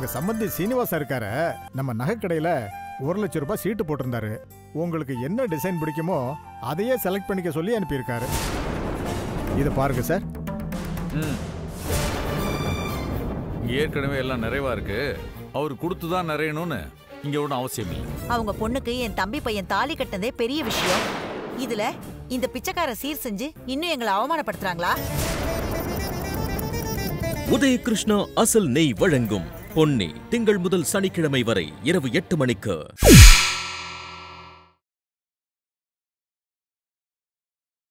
சம்பந்தி சீனிவாசன் இருக்காரு நம்ம நகைக்கடையில ஒரு லட்சம் ரூபாய் சீட்டு போட்டிருந்தாரு உங்களுக்கு என்ன டிசைன் பிடிக்குமோ அதையே செலக்ட் பண்ணிக்க சொல்லி அனுப்பியிருக்காரு இதை பாருங்க சார் ம். ஏற்கனவே எல்லாம் நிறைவா இருக்கு அவர் கொடுத்துதான் நிறையணும்னு இங்க ஒன்றும் அவசியம் இல்லை அவங்க பொண்ணுக்கு என் தம்பி பையன் தாலி கட்டினதே பெரிய விஷயம் இதுல இந்த பிச்சைக்கார சீர் செஞ்சு இன்னும் எங்களை அவமானப்படுத்துறாங்களா உதயகிருஷ்ணா அசல் நெய் வழங்கும் பொன்னி திங்கள் முதல் சனிக்கிழமை வரை இரவு எட்டு மணிக்கு